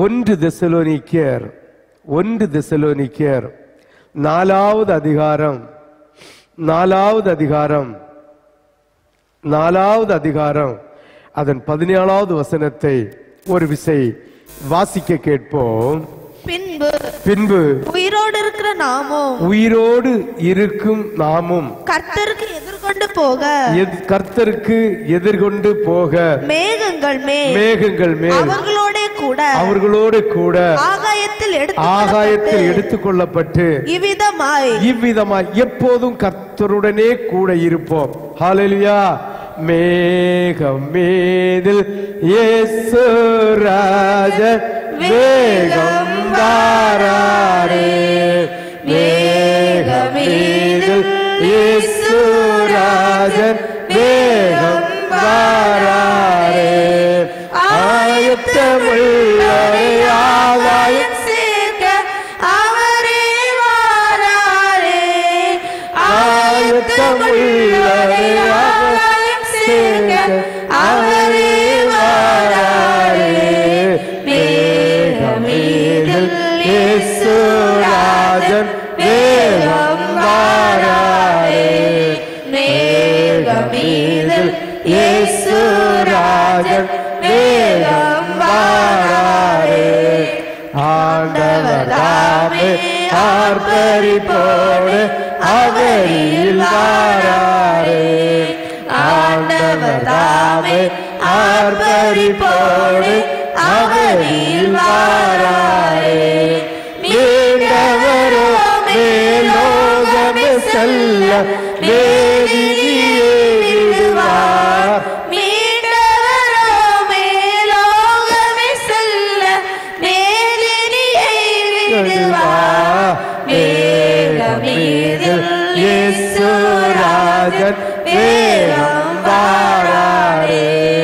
ஒன்று தெசலோனிக்கர் ஒன்று தெசலோனிக்கர் நாலாவது அதிகாரம் நாலாவது அதிகாரம் நாலாவது அதிகாரம் அதன் பதினேழாவது வசனத்தை ஒரு விசை வாசிக்க கேட்போம் பின்பு பின்பு உயிரோடு இருக்கிற நாமும் உயிரோடு இருக்கும் நாமும் கர்த்தருக்கு எதிர்கொண்டு போக எத்- கர்த்தருக்கு எதிர்கொண்டு போக மேகங்கள் மேல் மேகங்கள் மேல் அவர்களோட கூட அவர்களோடு கூட ஆகாயத்தில் எடுத்து ஆகாயத்தில் எடுத்துக்கொள்ளப்பட்டு இவ்விதமாய் இவ்விதமாய் எப்போதும் கர்த்தருடனே கூட இருப்போம் ஹalleluya மேகம் மீதில் இயேசு ராஜன் வேகம் வாராரே மேகம் மீதில் இயேசு ராஜன் வேகம் வாராரே ஆயத்தமுள்ளவரே ஆகாயம் சேர்க்க அவரே வாராரே ஆயத்தமுள்ளவரே ஆகாயம் சேர்க்க அவரே வாராரே மேகமீதில் இயேசு ராஜன் வேகம் வாராரே மேகமீதில் இயேசு ராஜன் வேகம் வாராரே ஆண்டவர் தாமே ஆர்ப்பரிப்போடு அவரில் வாராரே ஆண்டவர் தாமே ஆர்ப்பரிப்போடு அவரில் வாராரே மீண்டவரோ மேலோகமே செல்ல வேதியே விடுவார் மீண்டவரோ மேலோகமே செல்ல மேலினியை விடுவார் வேகமீதில் இயேசு ராஜன் வேகம் வாராரே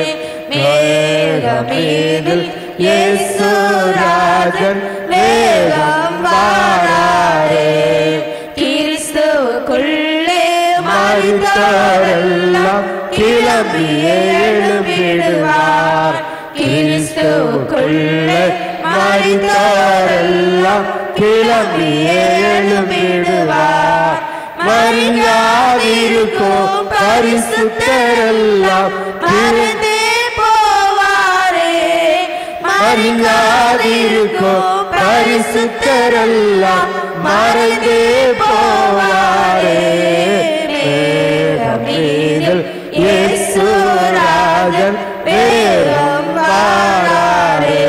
வேகமீதில் இயேசு ராஜன் வேகம் வாராரே கிறிஸ்துவுக்குள்ளே மறித்தவரெல்லாம் கிளம்பியே எழும்பிடுவார் கிறிஸ்துவுக்குள்ளே மறித்தவரெல்லாம் கிளம்பியே எழும்பிடுவார் மறியாதிருக்கும் பரிசுத்தரெல்லாம் மறந்தே போவாரே மறியாதிருக்கும் பரிசுத்தரெல்லாம் மறைந்தே போவாரே மேகமீதில் இயேசு ராஜன் வேகம் வாராரே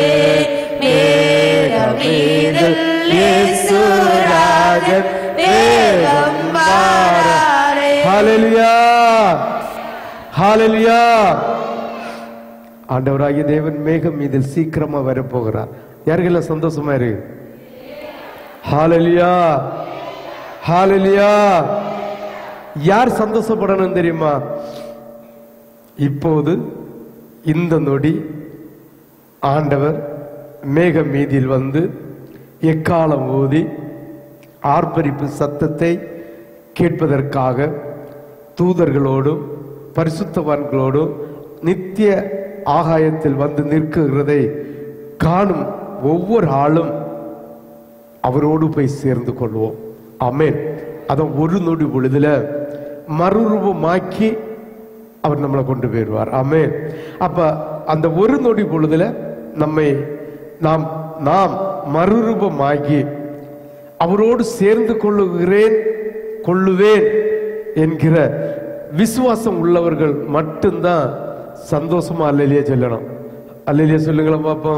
மேகமீதில் இயேசு ராஜன் வேகம் வாராரே ஹalleluya ஹalleluya ஆண்டவராகிய தேவன் மேகம் இதில் சீக்கிரமா வரப்போகிறார் யாருக்கெல்லாம் சந்தோஷமா இருக்கு ஹalleluya ஹalleluya யார் சந்தோஷப்படணும் தெரியுமா இப்போது இந்த நொடி ஆண்டவர் மேக மீதியில் வந்து எக்காலம் ஊதி ஆர்ப்பரிப்பு சத்தத்தை கேட்பதற்காக தூதர்களோடும் பரிசுத்தவான்களோடும் நித்திய ஆகாயத்தில் வந்து நிற்கிறதை காணும் ஒவ்வொரு ஆளும் அவரோடு போய் சேர்ந்து கொள்வோம் ஆமென் அதான் ஒரு நொடி பொழுதுல மறுரூபமாக்கி அவர் நம்மளை கொண்டு போயிடுவார் ஆமென் அப்ப அந்த ஒரு நொடி பொழுதுல நம்மை நாம் நாம் மறுரூபமாகி அவரோடு சேர்ந்து கொள்ளுகிறேன் கொள்ளுவேன் என்கிற விசுவாசம் உள்ளவர்கள் மட்டும்தான் சந்தோஷமா அல்லலியா சொல்லணும் அல்லலியா சொல்லுங்களேன் பார்ப்போம்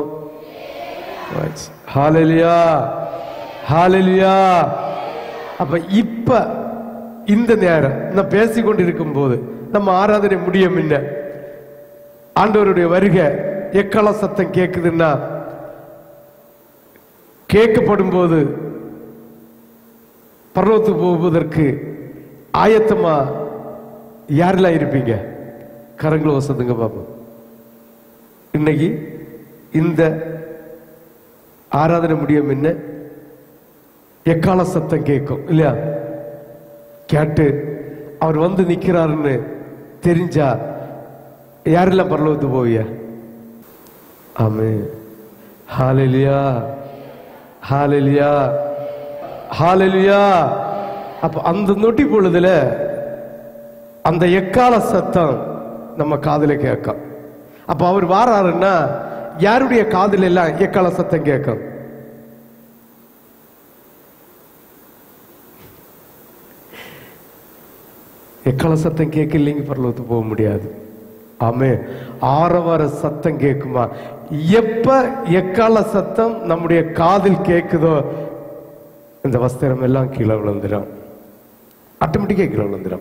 ஹாலலியா ஹாலலியா அப்ப இப்ப இந்த நேரம் நான் பேசிக்கொண்டிருக்கும் போது நம்ம ஆராதனை முடியும் என்ன ஆண்டவருடைய வருகை எக்கள சத்தம் கேக்குதுன்னா கேட்கப்படும் போது பர்வத்துக்கு போவதற்கு ஆயத்தமா யாரெல்லாம் இருப்பீங்க கரங்களை வசதுங்க பாப்போம் இன்னைக்கு இந்த ஆராதனை முடியும் என்ன எக்கால சத்தம் கேட்கும் இல்லையா கேட்டு அவர் வந்து நிக்கிறாருன்னு தெரிஞ்சா யாரெல்லாம் பரலோகத்து போவிய ஆமே ஹalleluya ஹalleluya ஹalleluya அப்ப அந்த நொட்டி பொழுதுல அந்த எக்கால சத்தம் நம்ம காதுல கேட்கும் அப்ப அவர் வாராருன்னா யாருடைய காதுல எல்லாம் எக்கால சத்தம் கேட்கும் எக்கால சத்தம் கேட்கலைங்க பரலோகத்துக்கு போக முடியாது ஆமே ஆரவார சத்தம் கேட்குமா எப்ப எக்கால சத்தம் நம்முடைய காதில் கேட்குதோ இந்த வஸ்திரம் எல்லாம் கீழே விழுந்துடும் ஆட்டோமேட்டிக்கா கீழே விழுந்துடும்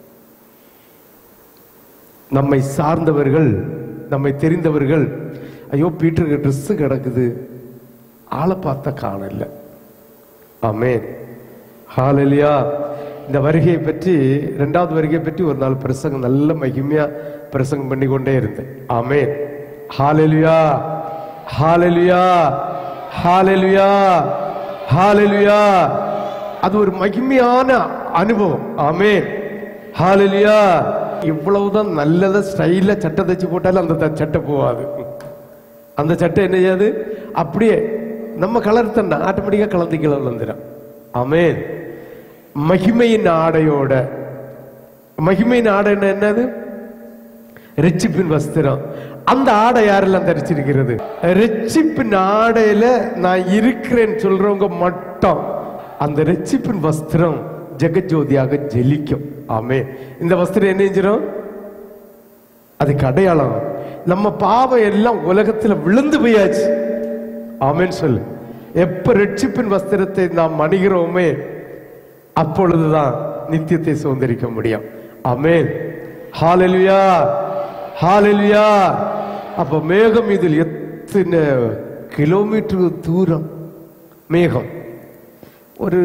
நம்மை சார்ந்தவர்கள் நம்மை தெரிந்தவர்கள் ஐயோ பீட்டருக்கு ட்ரெஸ் கிடக்குது ஆளை பார்த்தா காணல ஆமென் ஹalleluya இந்த வருகையை பற்றி ரெண்டாவது வருகையை பற்றி ஒரு நாள் பிரசங்கம் நல்ல மகிமையா பிரசங்கம் பண்ணி கொண்டே இருந்தேன் ஆமென் ஹalleluya ஹalleluya ஹalleluya ஹalleluya அது ஒரு மகிமையான அனுபவம் ஆமென் ஹalleluya இவ்வளவுதான் நல்லதா ஸ்டைலா சட்டை தைச்சு போட்டாலும் அந்த த- சட்டை போகாது அந்த சட்டை என்ன செய்யாது அப்படியே நம்ம கலர் தண்ண ஆட்டோமேட்டிக்கா கலந்து கீழே விழுந்துடும் ஆமென் மகிமையின் ஆடையோட மகிமையின் ஆடைன்னா என்னது ரெச்சிப்பின் வஸ்திரம் அந்த ஆடை யாரெல்லாம் தரிச்சிருக்கிறது ரெச்சிப்பின் ஆடையில நான் இருக்கிறேன்னு சொல்றவங்க மட்டும் அந்த ரெச்சிப்பின் வஸ்திரம் ஜெகஜோதியாக ஜெலிக்கும் ஆமே இந்த வஸ்திரம் என்ன செஞ்சிடும் அதுக்கு அடையாளம் நம்ம பாவம் எல்லாம் உலகத்துல விழுந்து போயாச்சு ஆமென்னு சொல்லு எப்ப ரட்சிப்பின் வஸ்திரத்தை நாம் அணிகிறோமே அப்பொழுதுதான் நித்தியத்தை சுதந்திரிக்க முடியும் ஆமென் ஹalleluya ஹalleluya அப்ப மேகம் இதில் எத்தனை கிலோமீட்டர் தூரம் மேகம் ஒரு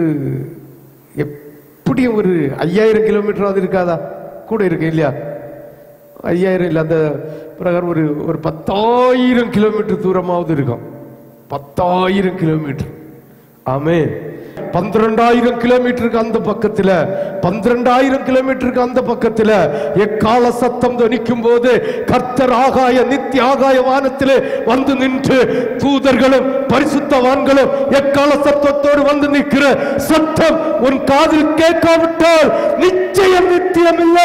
எப்படி ஒரு ஐயாயிரம் கிலோமீட்டராவது இருக்காதா கூட இருக்கு இல்லையா ஐயாயிரம் இல்லை அந்த பிரகாரம் ஒரு ஒரு பத்தாயிரம் கிலோமீட்டர் தூரமாவது இருக்கும் பத்தாயிரம் கிலோமீட்டர் ஆமே பன்னிரெண்டாயிரம் கிலோமீட்டருக்கு அந்த பக்கத்துல பன்னிரெண்டாயிரம் கிலோமீட்டருக்கு அந்த பக்கத்துல எக்கால சத்தம் துணிக்கும் போது கர்த்தர் ஆகாய நித்திய ஆகாய வானத்திலே வந்து நின்று தூதர்களும் பரிசுத்தவான்களும் எக்கால சத்தத்தோடு வந்து நிற்கிற சத்தம் உன் காதில் கேட்காவிட்டால் நிச்சயம் நித்தியம் இல்லை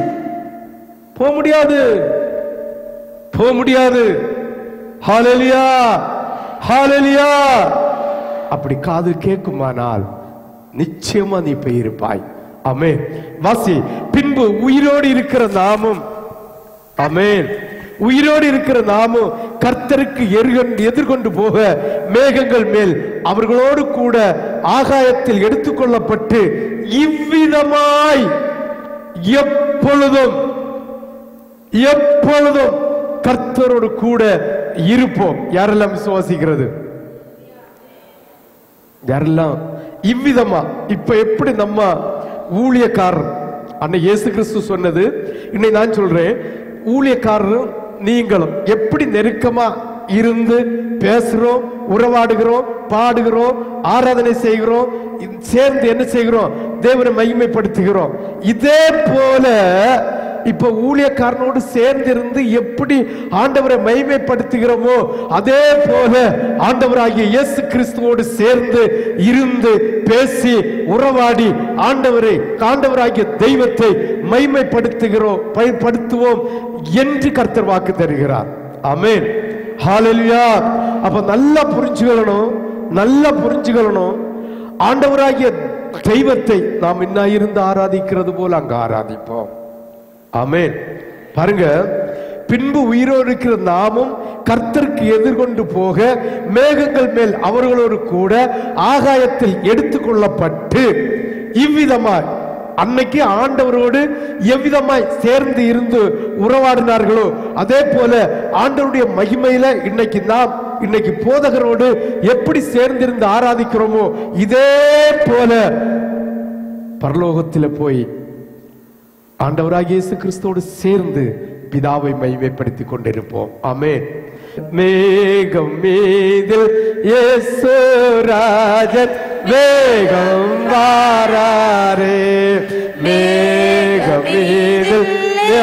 போக முடியாது போக முடியாது ஹalleluya ஹalleluya அப்படி காது கேட்குமானால் நிச்சயமா நீ போயிருப்பாய் ஆமே வாசி பின்பு உயிரோடு இருக்கிற நாமும் ஆமென் உயிரோடு இருக்கிற நாமும் கர்த்தருக்கு எதிர்கொண்டு எதிர்கொண்டு போக மேகங்கள் மேல் அவர்களோடு கூட ஆகாயத்தில் எடுத்துக்கொள்ளப்பட்டு இவ்விதமாய் எப்பொழுதும் எப்பொழுதும் கர்த்தரோடு கூட இருப்போம் யாரெல்லாம் விசுவாசிக்கிறது யாரெல்லாம் இவ்விதமா இப்ப எப்படி நம்ம ஊழியக்காரர் அன்னை இயேசு கிறிஸ்து சொன்னது இன்னைக்கு நான் சொல்றேன் ஊழியக்காரரும் நீங்களும் எப்படி நெருக்கமா இருந்து பேசுறோம் உறவாடுகிறோம் பாடுகிறோம் ஆராதனை செய்கிறோம் இ- சேர்ந்து என்ன செய்கிறோம் தேவனை மகிமைப்படுத்துகிறோம் இதே போல இப்ப ஊழியக்காரனோடு சேர்ந்து இருந்து எப்படி ஆண்டவரை மகிமைப்படுத்துகிறோமோ அதே போல ஆண்டவராகிய இயேசு கிறிஸ்துவோடு சேர்ந்து இருந்து பேசி உறவாடி ஆண்டவரை ஆண்டவராகிய தெய்வத்தை மகிமைப்படுத்துகிறோம் பயன்படுத்துவோம் என்று கர்த்தர் வாக்கு தருகிறார் ஆமென் ஹalleluya அப்ப நல்லா புரிஞ்சுக்கணும் நல்லா புரிஞ்சுக்கணும் ஆண்டவராகிய தெய்வத்தை நாம் இன்ன இருந்து ஆராதிக்கிறது போல அங்க ஆராதிப்போம் ஆமென் பாருங்க பின்பு உயிரோடு இருக்கிற நாமும் கர்த்தருக்கு எதிர்கொண்டு போக மேகங்கள் மேல் அவர்களோடு கூட ஆகாயத்தில் எடுத்துக்கொள்ளப்பட்டு இவ்விதமாய் அன்னைக்கு ஆண்டவரோடு எவ்விதமாய் சேர்ந்து இருந்து உறவாடினார்களோ அதே போல ஆண்டவருடைய மகிமையில இன்னைக்கு நாம் இன்னைக்கு போதகரோடு எப்படி சேர்ந்திருந்து ஆராதிக்கிறோமோ இதே போல பரலோகத்தில் போய் ஆண்டவராகிய இயேசு கிறிஸ்துவோடு சேர்ந்து பிதாவை மகிமைப்படுத்திக் கொண்டிருப்போம் ஆமென் மேகம் மீதில் இயேசு ராஜன் வேகம் வாராரே மேகம் மீதில்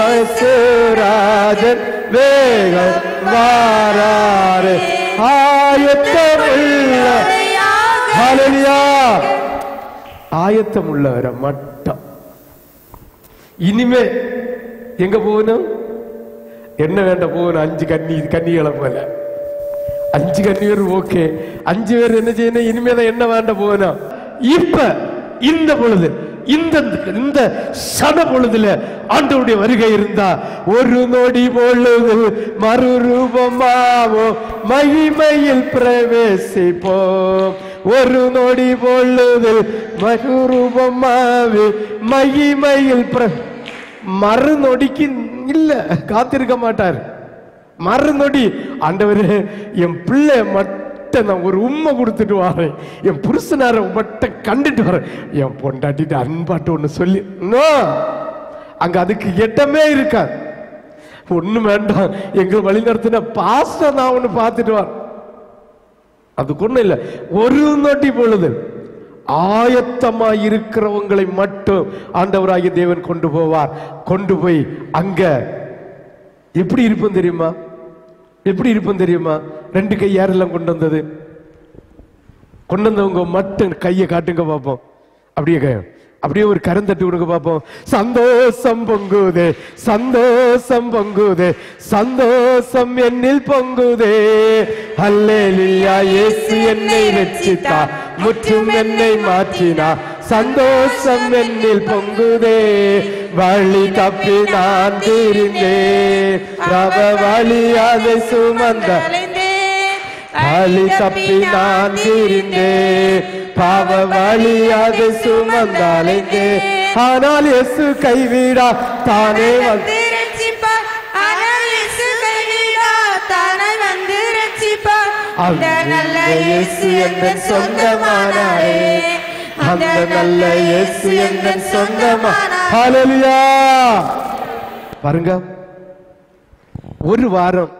இயேசு ராஜன் வேகம் வாராரே ஆயத்தமுள்ள ஹalleluya ஆயத்தம் உள்ளவரை மட்டும் இனிமே எங்க போகணும் என்ன வேண்ட போகணும் அஞ்சு கன்னி கன்னிகளை போல அஞ்சு கன்னி பேர் ஓகே அஞ்சு பேர் என்ன செய்யணும் இனிமேதான் என்ன வேண்ட போகணும் இப்ப இந்த பொழுது இந்த இந்த சட பொழுதுல ஆண்டவருடைய வருகை இருந்தா ஒரு நொடி பொழுது மறுரூபமாவோ மகிமையில் பிரவேசிப்போம் ஒரு நொடி பொழுது மறுரூபமாவே மகிமையில் பிர மறுநொடிக்கு இல்ல காத்திருக்க மாட்டார் மறுநொடி ஆண்டவரே என் பிள்ளை மட்டும் நான் ஒரு உண்மை கொடுத்துட்டு வரேன் என் புருஷனார மட்டும் கண்டுட்டு வரேன் என் பொண்டாட்டிட்டு அன்பாட்டு ஒண்ணு சொல்லி நோ அங்க அதுக்கு இடமே இருக்காது ஒண்ணு வேண்டாம் எங்க வழி நடத்தின பாஸ்டர் நான் ஒண்ணு பார்த்துட்டு வரேன் அதுக்கு ஒண்ணும் இல்ல ஒரு நொடி பொழுது ஆயத்தமா இருக்கிறவங்களை மட்டும் ஆண்டவராகிய தேவன் கொண்டு போவார் கொண்டு போய் அங்க எப்படி இருப்போம் தெரியுமா எப்படி இருப்போம் தெரியுமா ரெண்டு கை யாரெல்லாம் கொண்டு வந்தது கொண்டு வந்தவங்க மட்டும் கையை காட்டுங்க பார்ப்போம் அப்படியே கை அப்படியே ஒரு கரந்தட்டு கொடுங்க பார்ப்போம் சந்தோஷம் பொங்குதே சந்தோஷம் பொங்குதே சந்தோஷம் என்னில் பொங்குதே அல்லேலியா இயேசு என்னை ரட்சித்தா முற்றும் என்னை மாற்றினா சந்தோஷம் என்னில் பொங்குதே வழி தப்பி நான் திரிந்தேன் ரவ வழி அதை சுமந்த வழி தப்பி நான் திரிந்தேன் பாவ வழி அதை சுமந்தாலைந்தேன் ஆனால் இயேசு கைவிடா தானே வந்து அந்த நல்ல இயேசு எங்கள் சொந்தமானாரே அந்த நல்ல இயேசு எங்கள் சொந்தமா ஹalleluya பாருங்க ஒரு வாரம்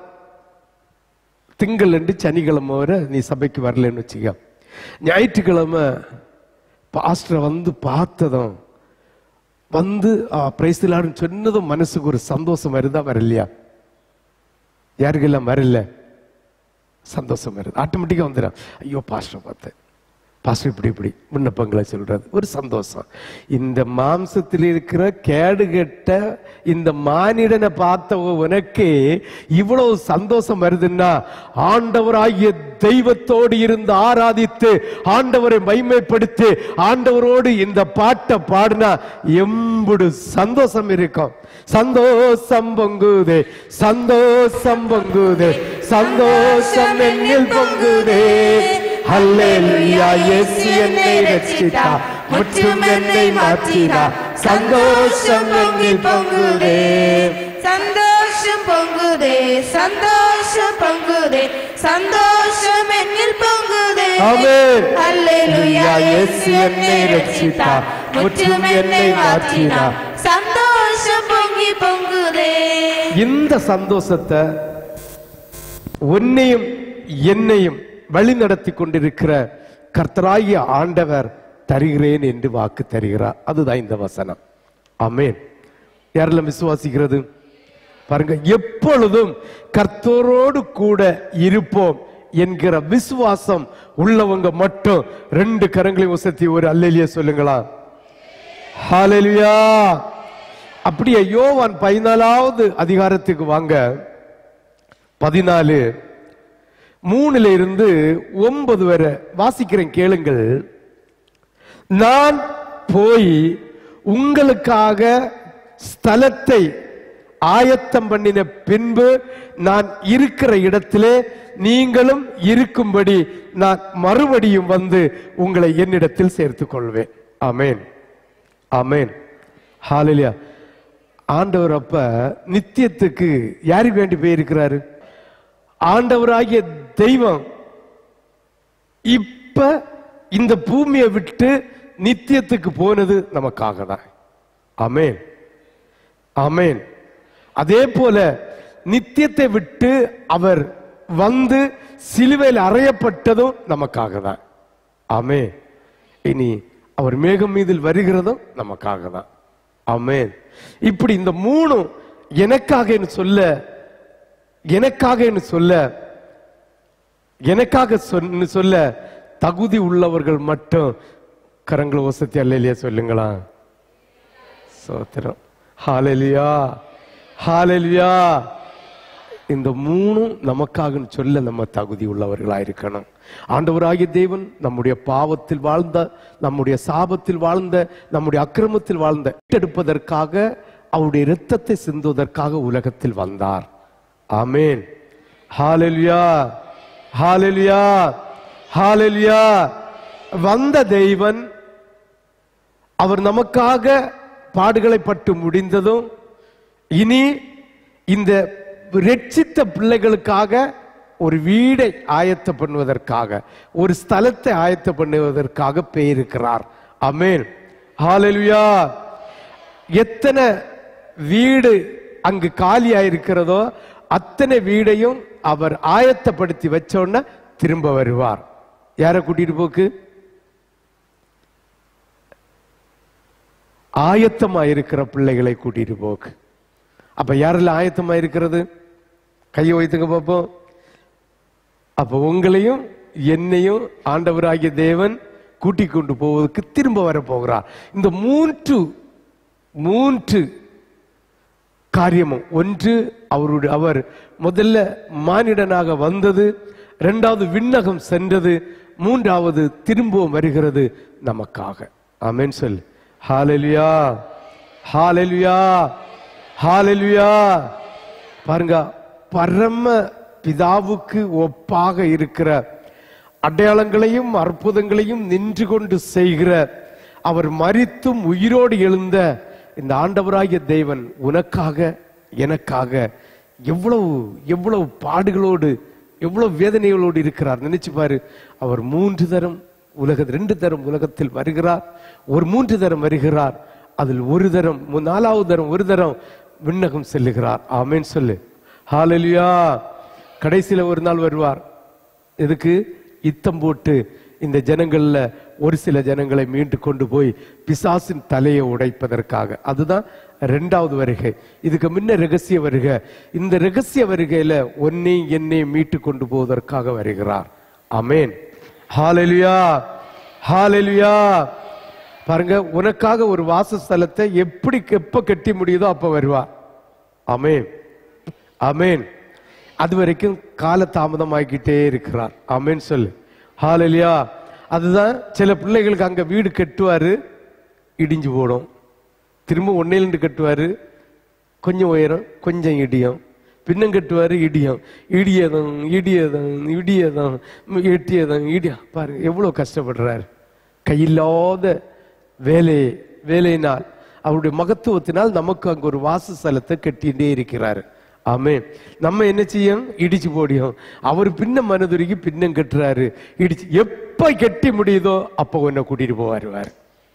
திங்கள் ரெண்டு சனிக்கிழமை வரை நீ சபைக்கு வரலன்னு வச்சுக்க ஞாயிற்றுக்கிழமை பாஸ்டரை வந்து பார்த்ததும் வந்து பிரைஸ்லான்னு சொன்னதும் மனசுக்கு ஒரு சந்தோஷம் வருதா வரலையா யாருக்கெல்லாம் வரல சந்தோஷம் வருது ஆட்டோமேட்டிக்கா வந்துடும் ஐயோ பாஸ்டரை பார்த்தேன் பாஸ்டர் இப்படி இப்படி விண்ணப்பங்களை சொல்றது ஒரு சந்தோஷம் இந்த மாம்சத்தில் இருக்கிற கேடுகெட்ட இந்த மானிடனை பார்த்த உனக்கு இவ்வளவு சந்தோஷம் வருதுன்னா ஆண்டவராகிய தெய்வத்தோடு இருந்து ஆராதித்து ஆண்டவரை மைமைப்படுத்தி ஆண்டவரோடு இந்த பாட்டை பாடினா எம்புடு சந்தோஷம் இருக்கும் சந்தோஷம் பொங்குதே சந்தோஷம் பொங்குதே சந்தோஷம் என்னில் பொங்குதே ஹல்லேலூயா இயேசு என்னை ரட்சித்தா முற்றும் என்னை மாற்றினா சந்தோஷம் என்னில் பொங்குதே சந்தோஷம் பொங்குதே சந்தோஷம் பொங்குதே சந்தோஷம் என்னில் பொங்குதே ஆமென். அல்லேலூயா இயேசு என்னை ரட்சித்தா முற்றும் என்னை மாற்றினார் சந்தோஷம் பொங்கி பொங்குதே இந்த சந்தோஷத்தை உன்னையும் என்னையும் வழி நடத்தி கொண்டிருக்கிற கர்த்தராகிய ஆண்டவர் தருகிறேன் என்று வாக்கு தருகிறார் அதுதான் இந்த வசனம் ஆமென் யாரெல்லாம் விசுவாசிக்கிறது பாருங்க எப்பொழுதும் கர்த்தரோடு கூட இருப்போம் என்கிற விசுவாசம் உள்ளவங்க மட்டும் ரெண்டு கரங்களையும் உசத்தி ஒரு அல்லலிய சொல்லுங்களா ஹalleluya அப்படியே யோவான் பதினாலாவது அதிகாரத்துக்கு வாங்க பதினாலு மூணுல இருந்து ஒன்பது வரை வாசிக்கிறேன் கேளுங்கள் நான் போய் உங்களுக்காக ஸ்தலத்தை ஆயத்தம் பண்ணின பின்பு நான் இருக்கிற இடத்திலே நீங்களும் இருக்கும்படி நான் மறுபடியும் வந்து உங்களை என்னிடத்தில் சேர்த்துக் கொள்வேன் ஆமென் ஆமென் ஹalleluya ஆண்டவர் அப்ப நித்தியத்துக்கு யாருக்கு வேண்டி போயிருக்கிறாரு ஆண்டவராகிய தெய்வம் இப்ப இந்த பூமியை விட்டு நித்தியத்துக்கு போனது நமக்காக தான் ஆமென் ஆமென் அதே போல நித்தியத்தை விட்டு அவர் வந்து சிலுவையில் அறையப்பட்டதும் நமக்காக தான் ஆமே இனி அவர் மேகம் மீதில் வருகிறதும் நமக்காக தான் ஆமென் இப்படி இந்த மூணும் எனக்காக என்று சொல்ல எனக்காக என்று சொல்ல எனக்காக சொன்னு சொல்ல தகுதி உள்ளவர்கள் மட்டும் கரங்களை வசதி அல்லையா சொல்லுங்களா சோத்திரம் ஹாலலியா ஹாலலியா இந்த மூணும் நமக்காக சொல்ல நம்ம தகுதி உள்ளவர்களா இருக்கணும் ஆண்டவராகிய தேவன் நம்முடைய பாவத்தில் வாழ்ந்த நம்முடைய சாபத்தில் வாழ்ந்த நம்முடைய அக்கிரமத்தில் வாழ்ந்த எடுப்பதற்காக அவருடைய இரத்தத்தை சிந்துவதற்காக உலகத்தில் வந்தார் ஆமேன் ஹாலெலுயா ஹாலெலுயா ஹாலெலுயா வந்த தெய்வன் அவர் நமக்காக பாடுகளை பட்டு முடிந்ததும் இனி இந்த ரட்சித்த பிள்ளைகளுக்காக ஒரு வீடை ஆயத்த பண்ணுவதற்காக ஒரு ஸ்தலத்தை ஆயத்த பண்ணுவதற்காக பெயருக்கிறார் அமேன் ஹாலெலுயா எத்தனை வீடு அங்கு காலியா இருக்கிறதோ அத்தனை வீடையும் அவர் ஆயத்தப்படுத்தி வச்சோன்ன திரும்ப வருவார் யாரை கூட்டிட்டு போக்கு ஆயத்தமா இருக்கிற பிள்ளைகளை கூட்டிட்டு போக்கு அப்ப யாரெல்லாம் ஆயத்தமா இருக்கிறது கையை வைத்துங்க பார்ப்போம் அப்ப உங்களையும் என்னையும் ஆண்டவராகிய தேவன் கூட்டிக் கொண்டு போவதற்கு திரும்ப வர போகிறார் இந்த மூன்று மூன்று காரியமும் ஒன்று அவருடைய அவர் முதல்ல மானிடனாக வந்தது இரண்டாவது விண்ணகம் சென்றது மூன்றாவது திரும்பவும் வருகிறது நமக்காக ஆமென் சொல் ஹாலெலுயா ஹாலெலுயா ஹாலெலுயா பாருங்க பரம பிதாவுக்கு ஒப்பாக இருக்கிற அடையாளங்களையும் அற்புதங்களையும் நின்று கொண்டு செய்கிற அவர் மரித்தும் உயிரோடு எழுந்த இந்த ஆண்டவராகிய தேவன் உனக்காக எனக்காக எவ்வளவு எவ்வளவு பாடுகளோடு எவ்வளவு வேதனைகளோடு இருக்கிறார் நினைச்சு பாரு அவர் மூன்று தரம் உலக ரெண்டு தரம் உலகத்தில் வருகிறார் ஒரு மூன்று தரம் வருகிறார் அதில் ஒரு தரம் மு- நாலாவது தரம் ஒரு தரம் விண்ணகம் செல்லுகிறார் ஆமென் சொல்லு ஹalleluya கடைசியில ஒரு நாள் வருவார் எதுக்கு இத்தம் போட்டு இந்த ஜனங்கள்ல ஒரு சில ஜனங்களை மீண்டு கொண்டு போய் பிசாசின் தலையை உடைப்பதற்காக அதுதான் ரெண்டாவது வருகை இதுக்கு முன்ன ரகசிய வருகை இந்த ரகசிய வருகையில ஒன்னையும் என்னையும் மீட்டு கொண்டு போவதற்காக வருகிறார் அமேன் ஹalleluya ஹalleluya பாருங்க உனக்காக ஒரு வாசஸ்தலத்தை எப்படி எப்ப கட்டி முடியுதோ அப்ப வருவார் அமேன் அமேன் அது வரைக்கும் கால தாமதமாக்கிட்டே இருக்கிறார் அமேன் சொல்லு ஹாலலியா அதுதான் சில பிள்ளைகளுக்கு அங்க வீடு கட்டுவாரு இடிஞ்சு போடும் திரும்ப ஒன்னையிலிருந்து கட்டுவாரு கொஞ்சம் உயரம் கொஞ்சம் இடியும் பின்னம் கட்டுவாரு இடியும் இடியதம் இடியதம் இடியதம் எட்டியதம் இடியா பாருங்க எவ்வளவு கஷ்டப்படுறாரு கையில்லாத வேலை வேலையினால் அவருடைய மகத்துவத்தினால் நமக்கு அங்க ஒரு வாசஸ்தலத்தை கட்டிகிட்டே இருக்கிறாரு ஆமென் நம்ம என்ன செய்யும் இடிச்சு போடியும் அவர் பின்ன மனதுருகி பின்னம் கட்டுறாரு இடிச்சு எப்ப கட்டி முடியுதோ அப்ப உன்னை கூட்டிட்டு போவாருவார்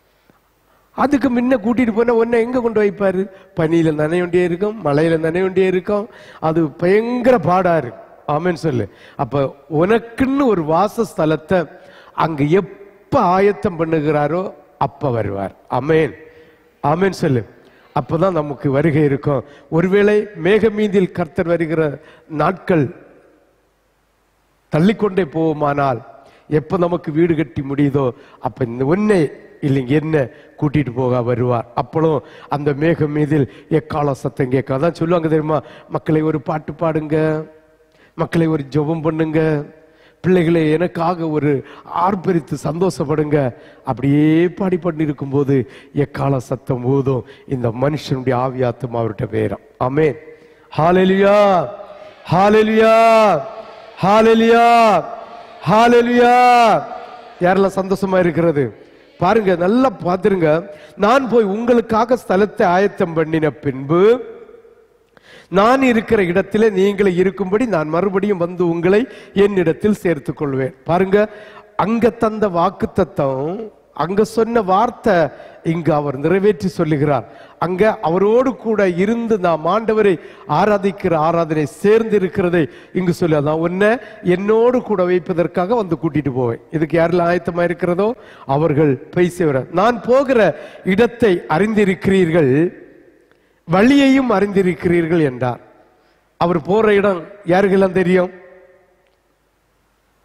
அதுக்கு முன்ன கூட்டிட்டு போனா உன்னை எங்க கொண்டு வைப்பாரு பனியில நனைய வேண்டியே இருக்கும் மழையில நனைய வேண்டியே இருக்கும் அது பயங்கர பாடா இருக்கும் ஆமென் சொல்லு அப்ப உனக்குன்னு ஒரு வாசஸ்தலத்தை அங்க எப்ப ஆயத்தம் பண்ணுகிறாரோ அப்ப வருவார் அமேன் ஆமென் சொல்லு அப்பதான் நமக்கு வருகை இருக்கும் ஒருவேளை மேகமீதில் கர்த்தர் வருகிற நாட்கள் தள்ளிக்கொண்டே போவோமானால் எப்ப நமக்கு வீடு கட்டி முடியுதோ அப்ப இந்த ஒன்னை இல்லைங்க என்ன கூட்டிட்டு போக வருவார் அப்பளும் அந்த மேகம் மீதில் எக்கால சத்தம் கேட்க அதான் சொல்லுவாங்க தெரியுமா மக்களை ஒரு பாட்டு பாடுங்க மக்களை ஒரு ஜெபம் பண்ணுங்க பிள்ளைகளை எனக்காக ஒரு ஆர்ப்பரித்து சந்தோஷப்படுங்க அப்படியே பாடி பண்ணி இருக்கும்போது எக்கால சத்தம் ஊதும் இந்த மனுஷனுடைய ஆவியாத்தம் அவர்கிட்ட பேரும் ஆமென் ஹalleluya ஹalleluya ஹalleluya ஹalleluya யாரெல்லாம் சந்தோஷமா இருக்கிறது பாருங்க நல்லா பார்த்துருங்க நான் போய் உங்களுக்காக ஸ்தலத்தை ஆயத்தம் பண்ணின பின்பு நான் இருக்கிற இடத்திலே நீங்களே இருக்கும்படி நான் மறுபடியும் வந்து உங்களை என்னிடத்தில் சேர்த்துக் கொள்வேன் பாருங்க அங்க தந்த வாக்குத்தத்தம் அங்க சொன்ன வார்த்தை இங்கு அவர் நிறைவேற்றி சொல்லுகிறார் அங்க அவரோடு கூட இருந்து நாம் ஆண்டவரை ஆராதிக்கிற ஆராதனை சேர்ந்து இருக்கிறதை இங்கு சொல்லி அதான் உன்னை என்னோடு கூட வைப்பதற்காக வந்து கூட்டிட்டு போவேன் இதுக்கு யாரெல்லாம் ஆயத்தமா இருக்கிறதோ அவர்கள் பேசுகிற நான் போகிற இடத்தை அறிந்திருக்கிறீர்கள் வழியையும் அறிந்திருக்கிறீர்கள் என்றார் அவர் போற இடம் யாருக்கெல்லாம் தெரியும்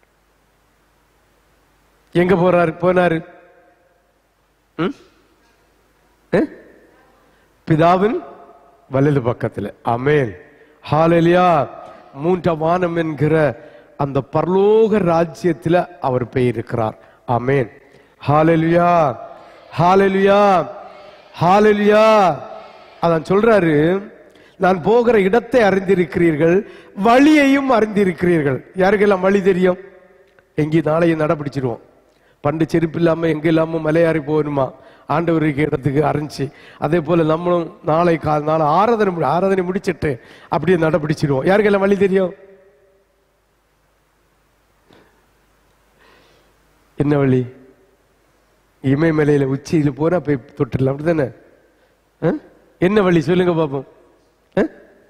எங்க போறாரு போனாரு ம்? ஏ? பிதாவின் வலது பக்கத்தில் அமேன் ஹாலெலியா மூன்ற வானம் என்கிற அந்த பரலோக ராஜ்யத்தில் அவர் போயிருக்கிறார் அமேன் ஹாலெலுயா ஹாலெலுயா ஹாலெலுயா அதான் சொல்றாரு நான் போகிற இடத்தை அறிந்திருக்கிறீர்கள் வழியையும் அறிந்திருக்கிறீர்கள் யாருக்கெல்லாம் வழி தெரியும் எங்கேயும் நாளையும் நடப்பிடிச்சிருவோம் பண்டு செருப்பு இல்லாம எங்க இல்லாம மலையாறி போகணுமா ஆண்டவர் இருக்க இடத்துக்கு அறிஞ்சு அதே போல நம்மளும் நாளை கால் நாளை ஆராதனை முடி- ஆராதனை முடிச்சிட்டு அப்படியே நடப்பிடிச்சிருவோம் யாருக்கெல்லாம் வழி தெரியும் என்ன வழி இமயமலையில உச்சியில போனா போய் தொட்டுடலாம் அப்படிதானே ஆ? என்ன வழி சொல்லுங்க பாப்போம் ஆ?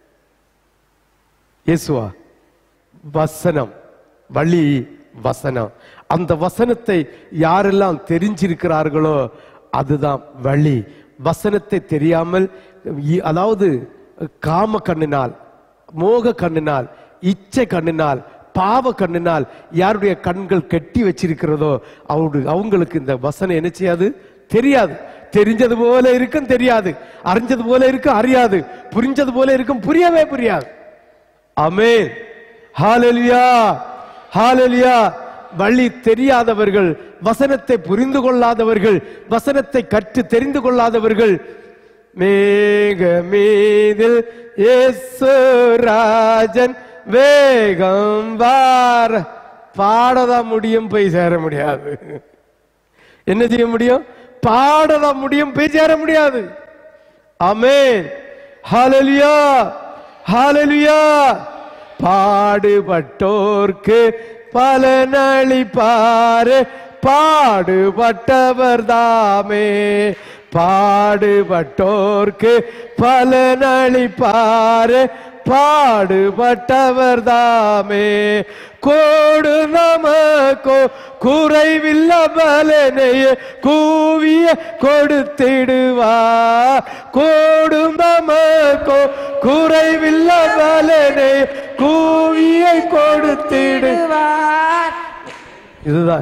இயேசுவா வசனம் வழி வசனம் அந்த வசனத்தை யாரெல்லாம் தெரிஞ்சிருக்கிறார்களோ அதுதான் வழி வசனத்தை தெரியாமல் இ- அதாவது காம கண்ணினால் மோக கண்ணினால் இச்சை கண்ணினால் பாவ கண்ணினால் யாருடைய கண்கள் கெட்டி வச்சிருக்கிறதோ அவரு அவங்களுக்கு இந்த வசனம் என்ன செய்யாது தெரியாது தெரிஞ்சது போல இருக்கும் தெரியாது அறிஞ்சது போல இருக்கும் அறியாது புரிஞ்சது போல இருக்கும் புரியவே புரியாது ஆமென் ஹalleluya ஹalleluya வழி தெரியாதவர்கள் வசனத்தை புரிந்து கொள்ளாதவர்கள் வசனத்தை கற்று தெரிந்து கொள்ளாதவர்கள் மேக மீதில் ராஜன் வேகம் வார பாடதான் முடியும் போய் சேர முடியாது என்ன செய்ய முடியும் பாடதான் முடியும் போய் சேர முடியாது ஆமென் ஹalleluya ஹalleluya பாடுபட்டோர்க்கு பலனளிப்பாரு பாடுபட்டவர் தாமே பாடுபட்டோர்க்கு பலனளிப்பாரு பாடுபட்டவர் தாமே கோடு நமக்கோ குறைவில்ல பலனைய கூவிய கொடுத்திடுவா கோடு நமக்கோ குறைவில்ல பலனை கூவிய கொடுத்திடு விடுவார். இதுதான்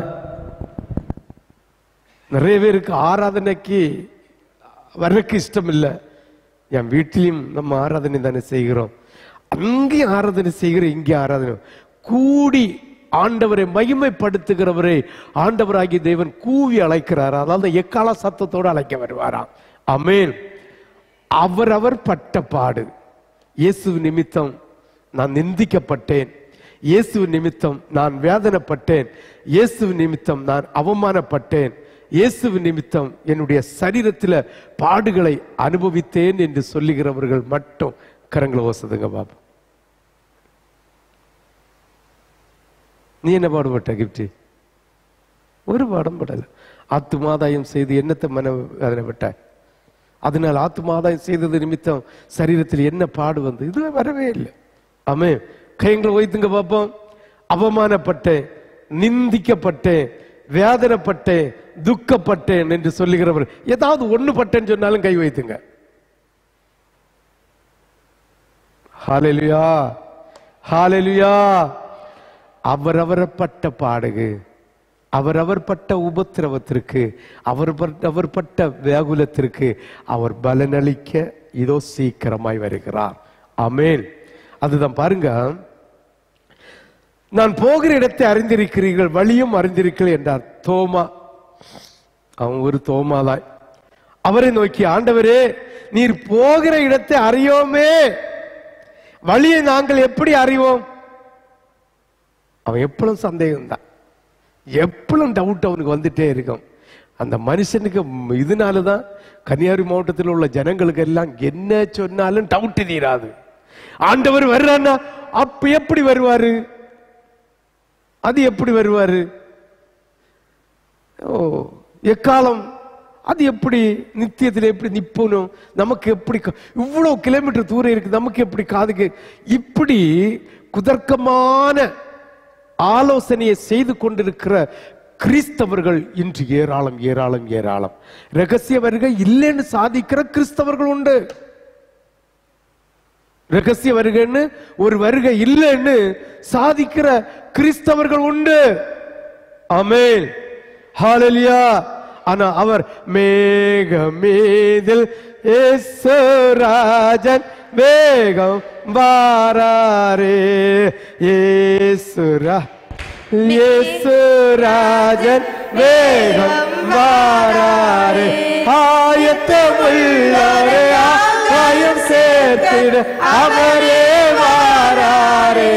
நிறைய பேருக்கு ஆராதனைக்கு வர்றதுக்கு இஷ்டம் இல்லை என் வீட்டிலையும் நம்ம ஆராதனை தானே செய்கிறோம் அங்கேயும் ஆராதனை செய்கிறோம் இங்கே ஆராதனை கூடி ஆண்டவரை மகிமைப்படுத்துகிறவரை ஆண்டவராகிய தேவன் கூவி அழைக்கிறார் அதாவது எக்கால சத்தத்தோடு அழைக்க வருவாராம் அமேன் அவரவர் பட்ட பாடு இயேசு நிமித்தம் நான் நிந்திக்கப்பட்டேன் இயேசு நிமித்தம் நான் வேதனைப்பட்டேன் இயேசு நிமித்தம் நான் அவமானப்பட்டேன் இயேசு நிமித்தம் என்னுடைய சரீரத்தில் பாடுகளை அனுபவித்தேன் என்று சொல்லுகிறவர்கள் மட்டும் கரங்களை ஓசதுங்க பாபா நீ என்ன பாடுபட்ட கிப்டி ஒரு பாடம் படல ஆத்துமாதாயம் செய்து என்னத்தை மன வேதனைப்பட்டாய் அதனால் ஆத்துமாதாயம் செய்தது நிமித்தம் சரீரத்தில் என்ன பாடு வந்து இது வரவே இல்லை ஆமே கைங்களை வைத்துங்க பார்ப்போம் அவமானப்பட்டேன் நிந்திக்கப்பட்டேன் வேதனைப்பட்டேன் துக்கப்பட்டேன் என்று சொல்லுகிறவர் ஏதாவது ஒண்ணு பட்டேன்னு சொன்னாலும் கை வைத்துங்க ஹalleluya ஹalleluya அவரவர பட்ட பாடுகு அவரவர் பட்ட உபத்திரவத்திற்கு அவர் பட்ட- அவர் பட்ட வேகுலத்திற்கு அவர் பலனளிக்க இதோ சீக்கிரமாய் வருகிறார் ஆமென் அதுதான் பாருங்க நான் போகிற இடத்தை அறிந்திருக்கிறீர்கள் வழியும் அறிந்திருக்கிறீர்கள் என்றார் தோமா அவன் ஒரு தோமாதாய் அவரை நோக்கி ஆண்டவரே நீர் போகிற இடத்தை அறியோமே வழியை நாங்கள் எப்படி அறிவோம் அவன் எப்பளும் சந்தேகம் தான் எப்பளும் டவுட் அவனுக்கு வந்துட்டே இருக்கும் அந்த மனுஷனுக்கு ம், இதனாலதான் கன்னியாகுமரி மாவட்டத்தில் உள்ள ஜனங்களுக்கு எல்லாம் என்ன சொன்னாலும் டவுட் தீராது ஆண்டவர் வர்றான்னா அப்ப எப்படி வருவாரு அது எப்படி வருவாரு ஓ எக்காலம் அது எப்படி நித்தியத்தில் எப்படி நிப்பணும் நமக்கு எப்படி க- இவ்வளவு கிலோமீட்டர் தூரம் இருக்கு நமக்கு எப்படி காதுக்கு இப்படி குதர்க்கமான ஆலோசனையை செய்து கொண்டிருக்கிற கிறிஸ்தவர்கள் இன்று ஏராளம் ஏராளம் ஏராளம் ரகசிய வருகை இல்லைன்னு சாதிக்கிற கிறிஸ்தவர்கள் உண்டு ரகசிய வருகைன்னு ஒரு வருகை இல்லைன்னு சாதிக்கிற கிறிஸ்தவர்கள் உண்டு ஆமென் ஹalleluya ஆனா அவர் மேக மீதில் ராஜன் வேகம் வாராரே ஏசுரா ராஜன் வேகம் வாராரே ஆயத்தமுள்ளாரே ஆயம் சேர்த்திட அவரே வாராரே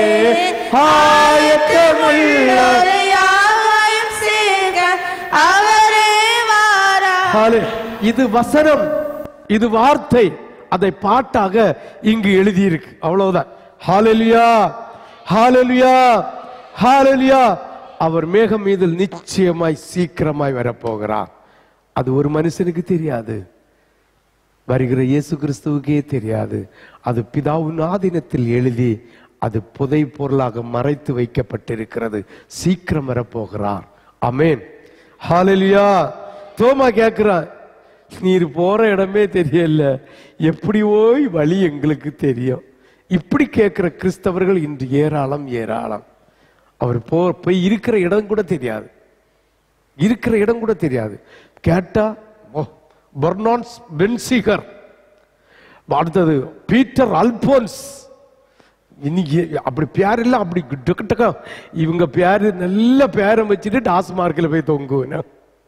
ஆயத்தமுள்ளாரே ஆகாயம் சேர்க்க அவரே வாரா ஹாலே. இது வசனம் இது வார்த்தை அதை பாட்டாக இங்கு எழுதியிருக்கு அவ்வளவுதான் ஹalleluya ஹalleluya ஹalleluya அவர் மேகம் மீது நிச்சயமாய் சீக்கிரமாய் வரப்போகிறார் அது ஒரு மனுஷனுக்கு தெரியாது வருகிற இயேசு கிறிஸ்துவுக்கே தெரியாது அது பிதாவின் ஆதீனத்தில் எழுதி அது புதை பொருளாக மறைத்து வைக்கப்பட்டிருக்கிறது சீக்கிரம் வரப்போகிறார் அமேன் ஹalleluya தோமா கேட்கிறான் நீர் போற இடமே தெரியல எப்படி ஓய் வழி எங்களுக்கு தெரியும் இப்படி கேட்கிற கிறிஸ்தவர்கள் இன்று ஏராளம் ஏராளம் அவர் போ போய் இருக்கிற இடம் கூட தெரியாது இருக்கிற இடம் கூட தெரியாது கேட்டா ஓ பர்னான்ஸ் பென்சிகர் அடுத்தது பீட்டர் அல்போன்ஸ் இன்னைக்கு அப்படி பேர் இல்ல அப்படி டக்கு டக்கா இவங்க பேரு நல்ல பேரை வச்சுட்டு டாஸ்மார்க்கில் போய் தொங்குவேன்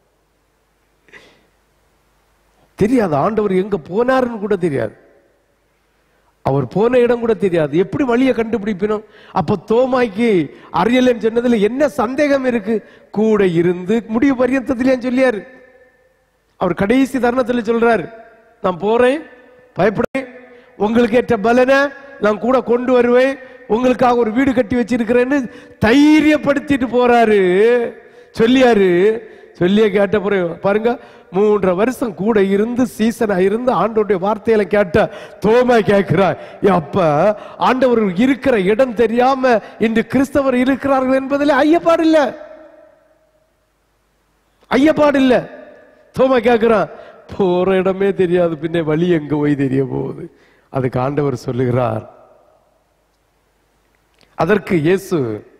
தெரியாது ஆண்டவர் எங்க போனாருன்னு கூட தெரியாது அவர் போன இடம் கூட தெரியாது எப்படி வழியை கண்டுபிடிப்பினோம் அப்ப தோமாய்க்கு அறியலன்னு சொன்னதுல என்ன சந்தேகம் இருக்கு கூட இருந்து முடிவு பரியந்தத்திலே சொல்லியாரு அவர் கடைசி தருணத்தில் சொல்றாரு நான் போறேன் பயப்படுறேன் உங்களுக்கு ஏற்ற பலனை நான் கூட கொண்டு வருவேன் உங்களுக்காக ஒரு வீடு கட்டி வச்சிருக்கிறேன்னு தைரியப்படுத்திட்டு போறாரு சொல்லியாரு சொல்லிய கேட்ட பிறகு பாருங்க மூன்றரை வருஷம் கூட இருந்து சீசனா இருந்து ஆண்டவருடைய வார்த்தையில கேட்ட தோமா கேட்கிறார் அப்ப ஆண்டவர் இருக்கிற இடம் தெரியாம இன்று கிறிஸ்தவர் இருக்கிறார்கள் என்பதில் ஐயப்பாடு இல்லை ஐயப்பாடு இல்ல தோமா கேட்கிறான் போற இடமே தெரியாது பின்ன வழி எங்க போய் தெரிய போகுது அதுக்கு ஆண்டவர் சொல்லுகிறார் அதற்கு இயேசு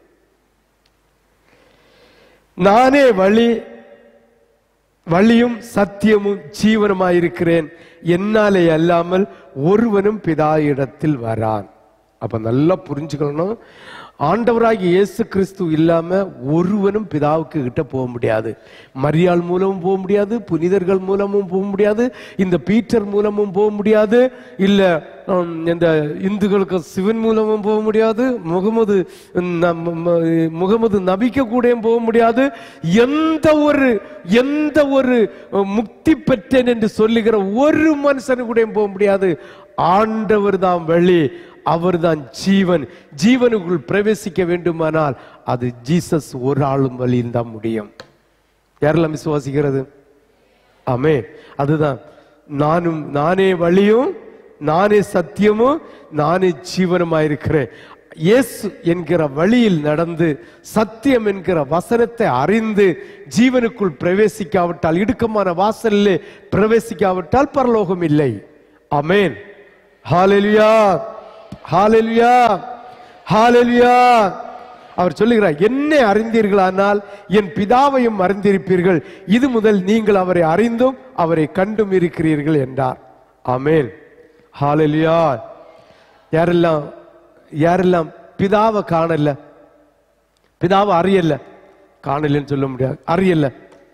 நானே வழி வழியும் சத்தியமும் ஜீவனுமாயிருக்கிறேன் என்னாலே அல்லாமல் ஒருவனும் பிதா இடத்தில் வரான் அப்ப நல்லா புரிஞ்சுக்கணும் ஆண்டவராகிய இயேசு கிறிஸ்து இல்லாம ஒருவனும் பிதாவுக்கு கிட்ட போக முடியாது மரியாள் மூலமும் போக முடியாது புனிதர்கள் மூலமும் போக முடியாது இந்த பீட்டர் மூலமும் போக முடியாது இல்ல ஹம், இந்த இந்துக்களுக்கு சிவன் மூலமும் போக முடியாது முகமது நம்- ம- முகமது நபிக்க கூடயும் போக முடியாது எந்த ஒரு எந்த ஒரு அஹ், முக்தி பெற்றேன் என்று சொல்லுகிற ஒரு மனுஷனு கூடயும் போக முடியாது ஆண்டவர் தான் வழி அவர்தான் ஜீவன் ஜீவனுக்குள் பிரவேசிக்க வேண்டுமானால் அது ஜீசஸ் ஒரு ஆளும் வழியில் தான் முடியும் யாரெல்லாம் விசுவாசிக்கிறது ஆமே அதுதான் நானும் நானே வழியும் நானே சத்தியமும் நானே ஜீவனுமாயிருக்கிறேன் இயேசு என்கிற வழியில் நடந்து சத்தியம் என்கிற வசனத்தை அறிந்து ஜீவனுக்குள் பிரவேசிக்காவிட்டால் இடுக்கமான வாசலிலே பிரவேசிக்காவிட்டால் பரலோகம் இல்லை அமேன் ஹalleluya ஹalleluya ஹalleluya அவர் சொல்லுகிறார் என்னை அறிந்தீர்களானால் என் பிதாவையும் அறிந்திருப்பீர்கள் இது முதல் நீங்கள் அவரை அறிந்தும் அவரை கண்டும் இருக்கிறீர்கள் என்றார் ஆமென் ஹalleluya யாரெல்லாம் யாரெல்லாம் பிதாவை காணல பிதாவை அறியல காணலன்னு சொல்ல முடியாது அறியல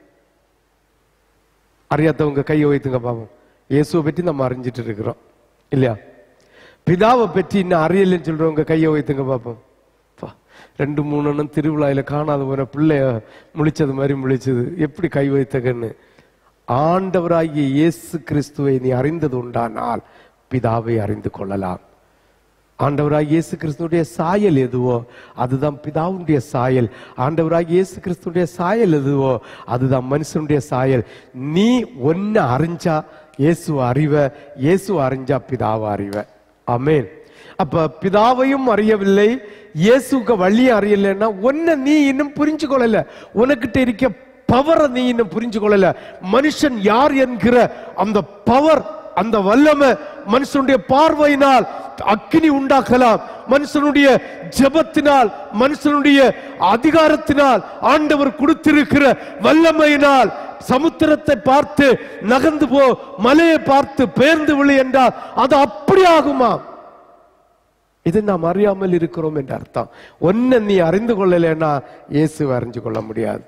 அறியாதவங்க கையை வைத்துங்க பாவம் இயேசுவை பற்றி நம்ம அறிஞ்சிட்டு இருக்கிறோம் இல்லையா பிதாவை பற்றி இன்னும் அறியலன்னு சொல்றவங்க கையை வைத்துங்க பார்ப்போம் பா, ரெண்டு மூணு அண்ணன் திருவிழாயில காணாத போன பிள்ளைய முழிச்சது மாதிரி முழிச்சது எப்படி கை வைத்தகன்னு ஆண்டவராகிய இயேசு கிறிஸ்துவை நீ அறிந்தது உண்டானால் பிதாவை அறிந்து கொள்ளலாம் ஆண்டவராகிய இயேசு கிறிஸ்துடைய சாயல் எதுவோ அதுதான் பிதாவுடைய சாயல் ஆண்டவராகிய இயேசு கிறிஸ்துடைய சாயல் எதுவோ அதுதான் மனுஷனுடைய சாயல் நீ ஒன்னு அறிஞ்சா இயேசுவை அறிவ இயேசுவை அறிஞ்சா பிதாவை அறிவ ஆமென் அப்ப பிதாவையும் அறியவில்லை இயேசுக்கு வழியை அறியலைன்னா ஒன்ன நீ இன்னும் புரிஞ்சு கொள்ளல உனக்கிட்ட இருக்க பவரை நீ இன்னும் புரிஞ்சு கொள்ளல மனுஷன் யார் என்கிற அந்த பவர் அந்த வல்லமை மனுஷனுடைய பார்வையினால் அக்கினி உண்டாக்கலாம் மனுஷனுடைய ஜெபத்தினால் மனுஷனுடைய அதிகாரத்தினால் ஆண்டவர் கொடுத்திருக்கிற வல்லமையினால் சமுத்திரத்தை பார்த்து நகர்ந்து போ மலையை பார்த்து பெயர்ந்து விழு என்றால் அது அப்படி ஆகுமா இது நாம் அறியாமல் இருக்கிறோம் என்ற அர்த்தம் ஒன்ன நீ அறிந்து கொள்ளலைன்னா இயேசுவை அறிஞ்சு கொள்ள முடியாது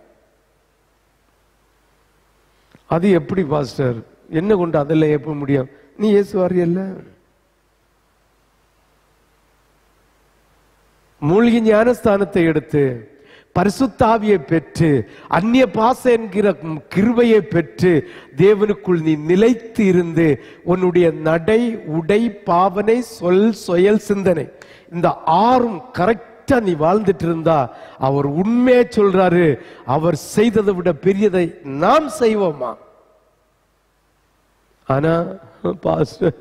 அது எப்படி பாஸ்டர் என்ன கொண்டு அதில் எப்ப முடியும் நீ இயேசு அறியல்ல மூழ்கி ஞானஸ்தானத்தை எடுத்து பரிசுத்தாவியை பெற்று அந்நிய பாச என்கிற கிருபையை பெற்று தேவனுக்குள் நீ நிலைத்து இருந்து உன்னுடைய நடை உடை பாவனை சொல் சொயல் சிந்தனை இந்த ஆறும் கரெக்டா நீ வாழ்ந்துட்டு இருந்தா அவர் உண்மையை சொல்றாரு அவர் செய்ததை விட பெரியதை நாம் செய்வோமா ஆனா பாஸ்டர்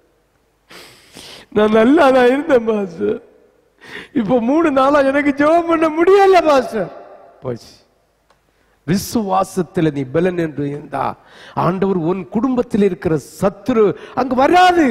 நான் நல்லா தான் இருந்தேன் பாஸ்டர் இப்போ மூணு நாளா எனக்கு ஜெபம் பண்ண முடியல பாஸ்டர் போச்சு விசுவாசத்துல நீ பலன் என்று இருந்தா ஆண்டவர் உன் குடும்பத்தில் இருக்கிற சத்துரு அங்க வராது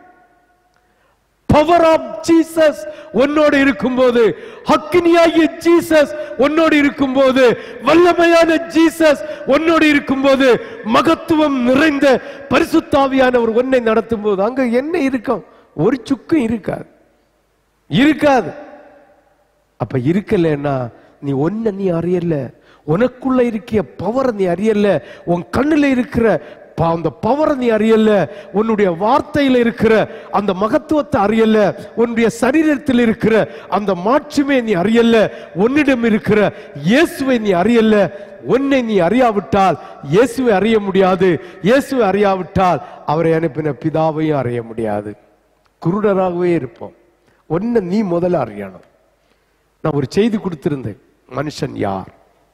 பவர் ஆஃப் ஜீசஸ் உன்னோடு இருக்கும்போது ஹக்கினியாகிய ஜீசஸ் உன்னோடு இருக்கும்போது வல்லமையான ஜீசஸ் உன்னோடு இருக்கும்போது மகத்துவம் நிறைந்த பரிசுத்தாவியானவர் உன்னை நடத்தும் போது அங்க என்ன இருக்கும் ஒரு சுக்கும் இருக்காது இருக்காது அப்ப இருக்கலன்னா நீ ஒன்ன நீ அறியல உனக்குள்ள இருக்கிய பவரை நீ அறியல உன் கண்ணுல இருக்கிற ப- அந்த பவரை நீ அறியல உன்னுடைய வார்த்தையில இருக்கிற அந்த மகத்துவத்தை அறியல உன்னுடைய சரீரத்தில் இருக்கிற அந்த மாட்சிமை நீ அறியல உன்னிடம் இருக்கிற இயேசுவை நீ அறியல உன்னை நீ அறியாவிட்டால் இயேசுவை அறிய முடியாது இயேசுவை அறியாவிட்டால் அவரை அனுப்பின பிதாவையும் அறிய முடியாது குருடராகவே இருப்போம் ஒன்ன நீ முதல்ல அறியணும் நான் ஒரு செய்தி கொடுத்திருந்தேன் மனுஷன் யார்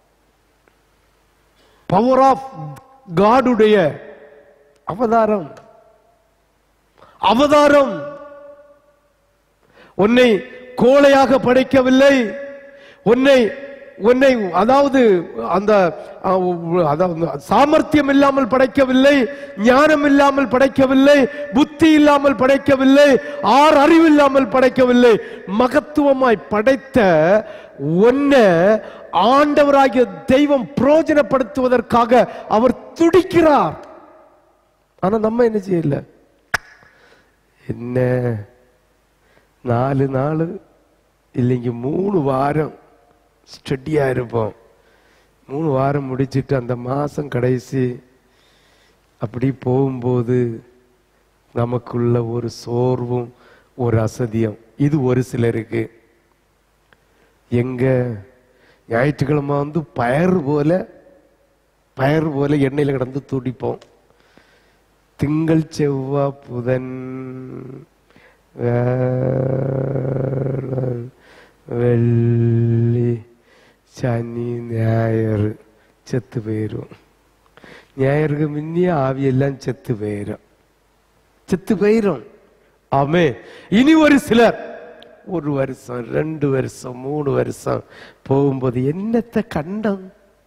பவர் ஆஃப் காடுடைய அவதாரம் அவதாரம் உன்னை கோழையாக படைக்கவில்லை உன்னை உன்னை அதாவது அந்த அஹ், அதாவது சாமர்த்தியம் இல்லாமல் படைக்கவில்லை ஞானம் இல்லாமல் படைக்கவில்லை புத்தி இல்லாமல் படைக்கவில்லை ஆறு அறிவு இல்லாமல் படைக்கவில்லை மகத்துவமாய் படைத்த ஒன்ன ஆண்டவராகிய தெய்வம் பிரயோஜனப்படுத்துவதற்காக அவர் துடிக்கிறார் ஆனா நம்ம என்ன செய்யல என்ன நாலு நாள் இல்லைங்க மூணு வாரம் ஸ்டடியா இருப்போம் மூணு வாரம் முடிச்சிட்டு அந்த மாசம் கடைசி அப்படி போகும்போது நமக்குள்ள ஒரு சோர்வும் ஒரு அசதியும் இது ஒரு சிலருக்கு எங்க ஞாயிற்றுக்கிழமை வந்து பயறு போல பயறு போல எண்ணெயில கிடந்து துடிப்போம் திங்கள் செவ்வாய் புதன் வியாழன், வெள்ளி சனி ஞாயிறு செத்து போயிரும் ஞாயிறுக்கு முன்னே ஆவியெல்லாம் செத்து போயிரும் செத்து போயிரும் ஆமே இனி ஒரு சிலர் ஒரு வருஷம் ரெண்டு வருஷம் மூணு வருஷம் போகும்போது என்னத்த கண்டம்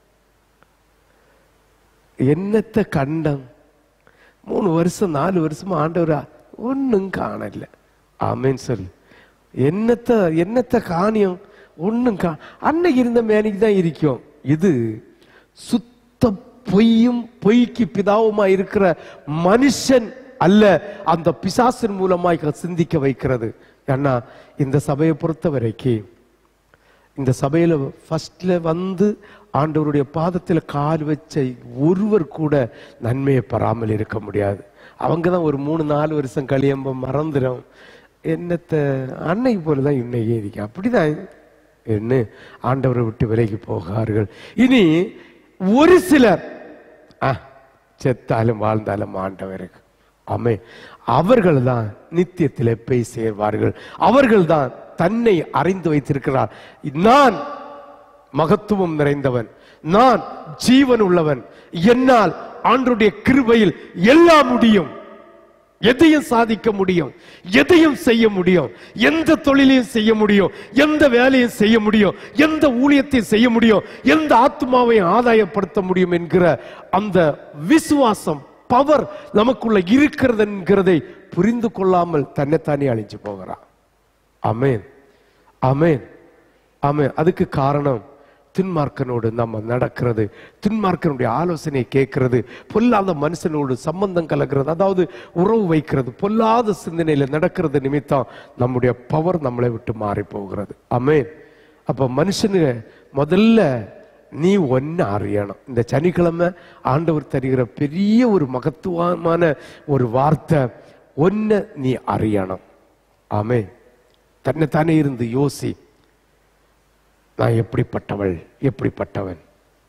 என்னத்த கண்டம் மூணு வருஷம் நாலு வருஷமா ஆண்டவரா ஒன்னும் காணல ஆமேன்னு சொல்லு என்னத்த என்னத்த காணியம் ஒண்ணும் கா அன்னைக்கு இருந்த மேனிக்கு தான் இருக்கும் இது சுத்த பொய்யும் பொய்க்கு பிதாவுமா இருக்கிற மனுஷன் அல்ல அந்த பிசாசின் மூலமாய் சிந்திக்க வைக்கிறது ஏன்னா இந்த சபையை பொறுத்த வரைக்கும் இந்த சபையில ஃபர்ஸ்ட்ல வந்து ஆண்டவருடைய பாதத்துல கால் வச்ச ஒருவர் கூட நன்மையை பெறாமல் இருக்க முடியாது அவங்க தான் ஒரு மூணு நாலு வருஷம் கழியம்ப மறந்துடும் என்னத்த அன்னைக்கு போலதான் இன்னைக்கு இருக்கு அப்படிதான் என்ன ஆண்டவரை விட்டு விலகி போகார்கள் இனி ஒரு சிலர் ஆ, செத்தாலும் வாழ்ந்தாலும் ஆண்டவருக்கு ஆமே அவர்கள் தான் நித்தியத்திலே போய் சேர்வார்கள் அவர்கள் தான் தன்னை அறிந்து வைத்திருக்கிறார் நான் மகத்துவம் நிறைந்தவன் நான் ஜீவன் உள்ளவன் என்னால் ஆண்டுடைய கிருபையில் எல்லாம் முடியும் எதையும் சாதிக்க முடியும் எதையும் செய்ய முடியும் எந்த தொழிலையும் செய்ய முடியும் எந்த வேலையும் செய்ய முடியும் எந்த ஊழியத்தையும் செய்ய முடியும் எந்த ஆத்மாவையும் ஆதாயப்படுத்த முடியும் என்கிற அந்த விசுவாசம் பவர் நமக்குள்ள இருக்கிறது என்கிறதை புரிந்து கொள்ளாமல் தன்னைத்தானே அழிஞ்சு போகிறான் அமேன் அமேன் ஆமென் அதுக்கு காரணம் துன்மார்க்கனோடு நம்ம நடக்கிறது துன்மார்க்கனுடைய ஆலோசனையை கேட்கிறது பொல்லாத மனுஷனோடு சம்பந்தம் கலக்கிறது அதாவது உறவு வைக்கிறது பொல்லாத சிந்தனையில நடக்கிறது நிமித்தம் நம்முடைய பவர் நம்மளை விட்டு மாறி போகிறது அமேன் அப்ப மனுஷனுங்க முதல்ல நீ ஒன்னு அறியணும் இந்த சனிக்கிழமை ஆண்டவர் தருகிற பெரிய ஒரு மகத்துவமான ஒரு வார்த்தை ஒன்னு நீ அறியணும் ஆமே தன்னைத்தானே இருந்து யோசி நான் எப்படிப்பட்டவள் எப்படிப்பட்டவன்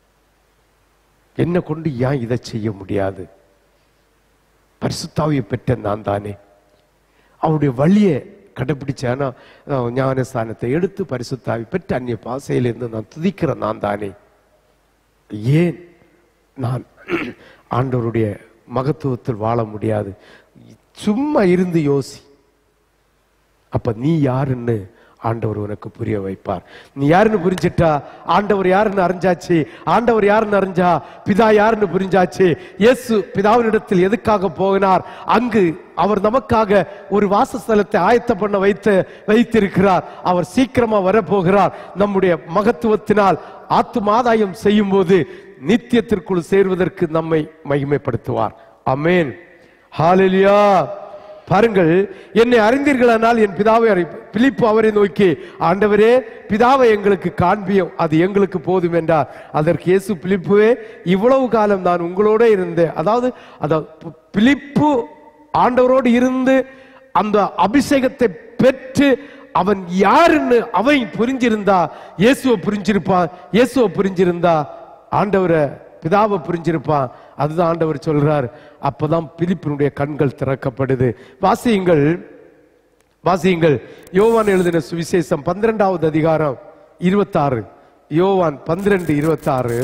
என்ன கொண்டு ஏன் இதை செய்ய முடியாது பரிசுத்தாவியை பெற்ற நான் தானே அவருடைய வழியை கடைபிடிச்சானா அஹ், ஞானஸ்தானத்தை எடுத்து பரிசுத்தாவி பெற்ற அந்நிய பாசையிலிருந்து நான் துதிக்கிற நான் தானே ஏன் நான் ஆண்டவருடைய மகத்துவத்தில் வாழ முடியாது சும்மா இருந்து யோசி அப்ப நீ யாருன்னு ஆண்டவர் உனக்கு புரிய வைப்பார் நீ யாருன்னு புரிஞ்சிட்டா ஆண்டவர் யாருன்னு அறிஞ்சாச்சு ஆண்டவர் யாருன்னு அறிஞ்சா பிதா யாருன்னு புரிஞ்சாச்சு இயேசு பிதாவினிடத்தில் எதுக்காக போகினார் அங்கு அவர் நமக்காக ஒரு வாசஸ்தலத்தை ஆயத்த பண்ண வைத்து வைத்திருக்கிறார் அவர் சீக்கிரமா வரப்போகிறார் நம்முடைய மகத்துவத்தினால் ஆத்துமாதாயம் செய்யும் போது நித்தியத்திற்குள் சேர்வதற்கு நம்மை மகிமைப்படுத்துவார் அமேன் ஹalleluya பாருங்கள் என்னை அறிந்தீர்களானால் என் பிதாவை அறி பிலிப்பு அவரை நோக்கி ஆண்டவரே பிதாவை எங்களுக்கு காண்பியும் அது எங்களுக்கு போதும் என்றார் அதற்கு இயேசு பிலிப்புவே இவ்வளவு காலம் நான் உங்களோட இருந்தேன் அதாவது அத பிலிப்பு ஆண்டவரோடு இருந்து அந்த அபிஷேகத்தை பெற்று அவன் யாருன்னு அவன் புரிஞ்சிருந்தா இயேசுவை புரிஞ்சிருப்பான் இயேசுவை புரிஞ்சிருந்தா ஆண்டவரை பிதாவை புரிஞ்சிருப்பான் அதுதான் ஆண்டவர் சொல்றார் அப்பதான் பிலிப்பினுடைய கண்கள் திறக்கப்படுது வாசியுங்கள் வாசியுங்கள் யோவான் எழுதின சுவிசேஷம் பன்னிரெண்டாவது அதிகாரம் இருபத்தாறு யோவான் பன்னிரெண்டு இருபத்தாறு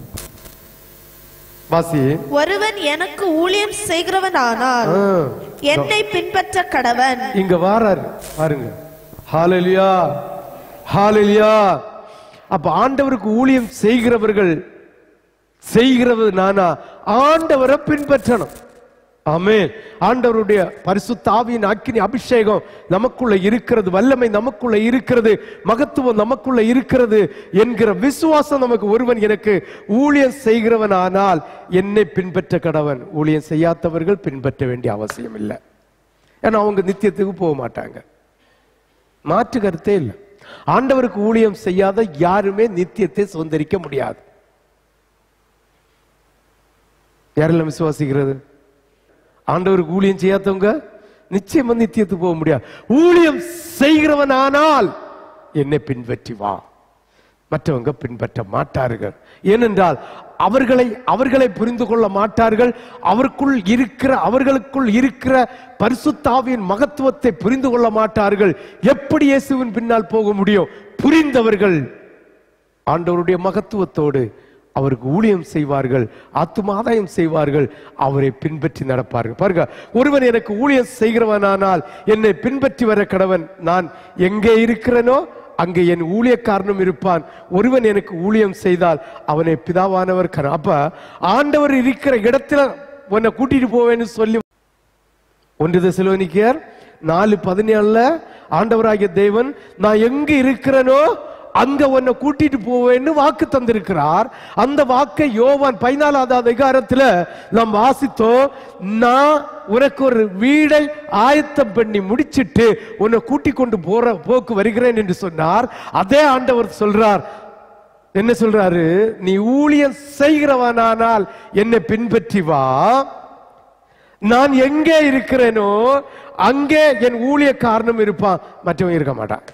வாசி ஒருவன் எனக்கு ஊழியம் செய்கிறவனானால் ஆ. என்னை பின்பற்ற கடவன் இங்க வாரார் பாருங்க ஹalleluya ஹalleluya அப்ப ஆண்டவருக்கு ஊழியம் செய்கிறவர்கள் செய்கிறது நானா ஆண்டவரை பின்பற்றணும் ஆமென் ஆண்டவருடைய பரிசுத்த ஆவியின் அக்கினி அபிஷேகம் நமக்குள்ள இருக்கிறது வல்லமை நமக்குள்ள இருக்கிறது மகத்துவம் நமக்குள்ள இருக்கிறது என்கிற விசுவாசம் நமக்கு ஒருவன் எனக்கு ஊழியம் செய்கிறவன் ஆனால் என்னை பின்பற்ற கடவன் ஊழியம் செய்யாதவர்கள் பின்பற்ற வேண்டிய அவசியம் இல்லை ஏன்னா அவங்க நித்தியத்துக்கு போக மாட்டாங்க மாற்று கருத்தே இல்லை ஆண்டவருக்கு ஊழியம் செய்யாத யாருமே நித்தியத்தை சுதந்திரிக்க முடியாது யாரெல்லாம் விசுவாசிக்கிறது ஆண்டவருக்கு ஊழியம் செய்யாதவங்க நிச்சயமா நித்தியத்துக்கு போக முடியாது ஊழியம் செய்கிறவன் ஆனால் என்னை பின்பற்றி வா மற்றவங்க பின்பற்ற மாட்டார்கள் ஏனென்றால் அவர்களை அவர்களை புரிந்து கொள்ள மாட்டார்கள் அவருக்குள் இருக்கிற அவர்களுக்குள் இருக்கிற பரிசுத்தாவின் மகத்துவத்தை புரிந்து கொள்ள மாட்டார்கள் எப்படி இயேசுவின் பின்னால் போக முடியும் புரிந்தவர்கள் ஆண்டவருடைய மகத்துவத்தோடு அவருக்கு ஊழியம் செய்வார்கள் ஆத்தும ஆதாயம் செய்வார்கள் அவரை பின்பற்றி நடப்பார்கள் பாருங்க ஒருவன் எனக்கு ஊழியம் செய்கிறவனானால் என்னை பின்பற்றி வர கடவன் நான் எங்கே இருக்கிறேனோ அங்கே என் ஊழியக்காரனும் இருப்பான் ஒருவன் எனக்கு ஊழியம் செய்தால் அவனை பிதாவானவர் கர அப்ப ஆண்டவர் இருக்கிற இடத்துல உன்னை கூட்டிட்டு போவேன்னு சொல்லி ஒன்று தெசலோனிக்கேயர் நாலு பதினேழுல ஆண்டவராகிய தேவன் நான் எங்க இருக்கிறேனோ அங்க உன்னை கூட்டிட்டு போவேன்னு வாக்கு தந்திருக்கிறார் அந்த வாக்கை யோவான் பதினாலாவது அதிகாரத்துல நாம் வாசித்தோம் நான் உனக்கு ஒரு வீடை ஆயத்தம் பண்ணி முடிச்சிட்டு உன்னை கூட்டி கொண்டு போற போக்கு வருகிறேன் என்று சொன்னார் அதே ஆண்டவர் சொல்றார் என்ன சொல்றாரு நீ ஊழியம் செய்கிறவனானால் என்னை பின்பற்றி வா நான் எங்கே இருக்கிறேனோ அங்கே என் ஊழிய காரணம் இருப்பான் மற்றவன் இருக்க மாட்டான்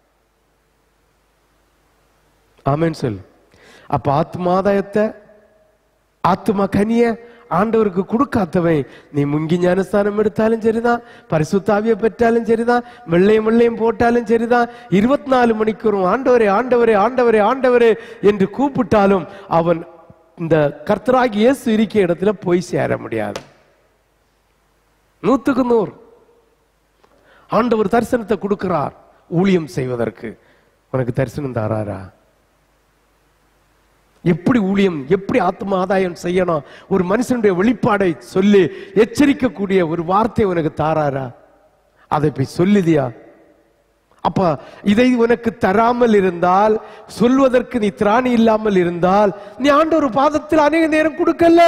ஆமென் சொல் அப்ப ஆத்மாதாயத்தை ஆத்மா கனிய ஆண்டவருக்கு கொடுக்காதவன் நீ முங்கி ஞானஸ்தானம் எடுத்தாலும் சரிதான் பரிசுத்தாவிய பெற்றாலும் சரிதான் வெள்ளையும் வெள்ளையும் போட்டாலும் சரிதான் இருபத்தி நாலு மணிக்கூறும் ஆண்டவரே ஆண்டவரே ஆண்டவரே ஆண்டவரே என்று கூப்பிட்டாலும் அவன் இந்த கர்த்தராகி இயேசு இருக்க இடத்துல போய் சேர முடியாது நூத்துக்கு நூறு ஆண்டவர் தரிசனத்தை கொடுக்கிறார் ஊழியம் செய்வதற்கு உனக்கு தரிசனம் தாராரா எப்படி ஊழியம் எப்படி ஆத்ம ஆதாயம் செய்யணும் ஒரு மனுஷனுடைய வெளிப்பாடை சொல்லி எச்சரிக்கக்கூடிய ஒரு வார்த்தை உனக்கு தாராரா அதை போய் சொல்லுதியா அப்ப இதை உனக்கு தராமல் இருந்தால் சொல்வதற்கு நீ திராணி இல்லாமல் இருந்தால் நீ ஆண்டவர் பாதத்தில் அநேக நேரம் கொடுக்கல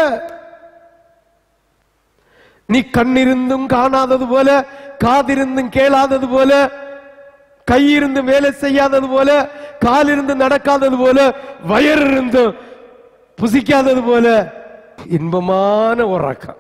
நீ கண்ணிருந்தும் காணாதது போல காதிருந்தும் கேளாதது போல கையிருந்தும் வேலை செய்யாதது போல கால் இருந்து நடக்காதது போல வயர் இருந்தும் புசிக்காதது போல இன்பமான உறக்கம்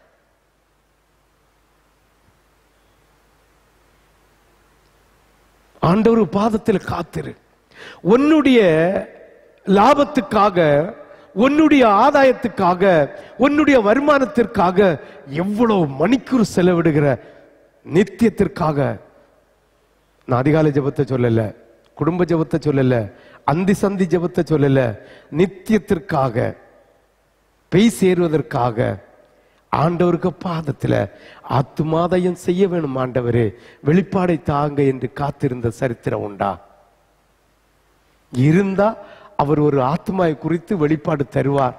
ஆண்டவர் பாதத்தில் காத்திரு உன்னுடைய லாபத்துக்காக உன்னுடைய ஆதாயத்துக்காக உன்னுடைய வருமானத்திற்காக எவ்வளவு மணிக்கூர் செலவிடுகிற நித்தியத்திற்காக நான் அதிகாலை ஜெபத்தை சொல்லல குடும்ப ஜெபத்தை சொல்லல அந்தி சந்தி ஜெபத்தை சொல்லல நித்தியத்திற்காக பெய் சேருவதற்காக ஆண்டவருக்கு பாதத்துல ஆத்துமாதயம் செய்ய வேணும் ஆண்டவரே வெளிப்பாடை தாங்க என்று காத்திருந்த சரித்திரம் உண்டா இருந்தா அவர் ஒரு ஆத்மாவை குறித்து வெளிப்பாடு தருவார்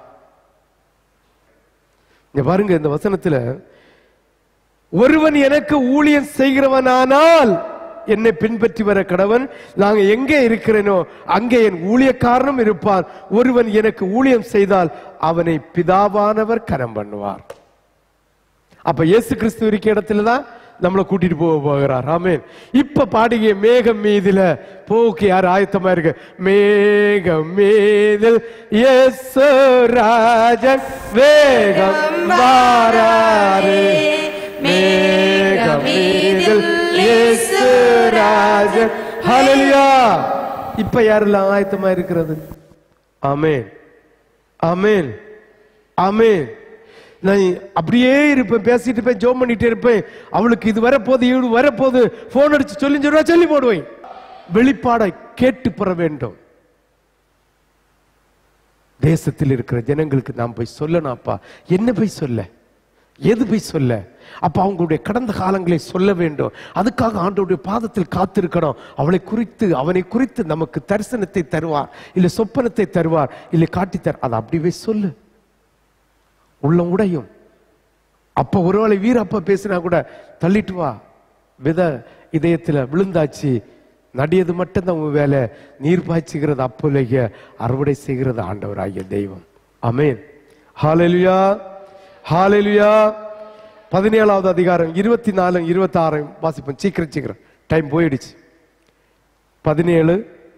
இங்க பாருங்க இந்த வசனத்துல ஒருவன் எனக்கு ஊழியம் செய்கிறவனானால் என்னை பின்பற்றி வர கடவன் நாங்க எங்கே இருக்கிறேனோ அங்கே என் ஊழியக்காரனும் இருப்பான் ஒருவன் எனக்கு ஊழியம் செய்தால் அவனை பிதாவானவர் கரம் பண்ணுவார் அப்ப இயேசு கிறிஸ்து இருக்க இடத்துல தான் நம்மளை கூட்டிட்டு போக போகிறார் ஆமென் இப்ப பாடுகிய மேகம் மீதில போக்கு யார் ஆயத்தமா இருக்கு மேகம் மீதில் இயேசு ராஜன் வேகம் வாராரே மேகம் மீதில் இயேசு ராஜன் ஹalleluya இப்ப யாரெல்லாம் ஆயத்தமா இருக்கிறது ஆமென் ஆமென் ஆமென் நான் அப்படியே இருப்பேன் பேசிட்டு இருப்பேன் ஜோம் பண்ணிட்டே இருப்பேன் அவளுக்கு இது வரப்போகுது இது வரப்போகுது போன் அடிச்சு சொல்லி சொல்லுவா சொல்லி போடுவேன் வெளிப்பாடை கேட்டு பெற வேண்டும் தேசத்தில் இருக்கிற ஜனங்களுக்கு நாம் போய் சொல்லணும் அப்பா என்ன போய் சொல்ல எது போய் சொல்ல அப்ப அவங்களுடைய கடந்த காலங்களை சொல்ல வேண்டும் அதுக்காக ஆண்டவருடைய பாதத்தில் காத்திருக்கணும் அவளை குறித்து அவனை குறித்து நமக்கு தரிசனத்தை தருவார் இல்ல சொப்பனத்தை தருவார் இல்லை காட்டித்தர் அதை அப்படி போய் சொல்லு உள்ளம் உடையும் அப்ப ஒருவேளை வீரப்பா பேசினா கூட தள்ளிட்டு வா வித இதயத்துல விழுந்தாச்சு நடியது மட்டும்தான் உன் வேலை நீர் பாய்ச்சுகிறது அப்போலைய அறுவடை செய்கிறது ஆண்டவராகிய தெய்வம் அமேன் ஹாலெலுயா ஹாலெலுயா பதினேழாவது அதிகாரம் இருபத்தி நாலு இருபத்தி ஆறு வாசிப்போம் சீக்கிரம் சீக்கிரம் டைம் போயிடுச்சு பதினேழு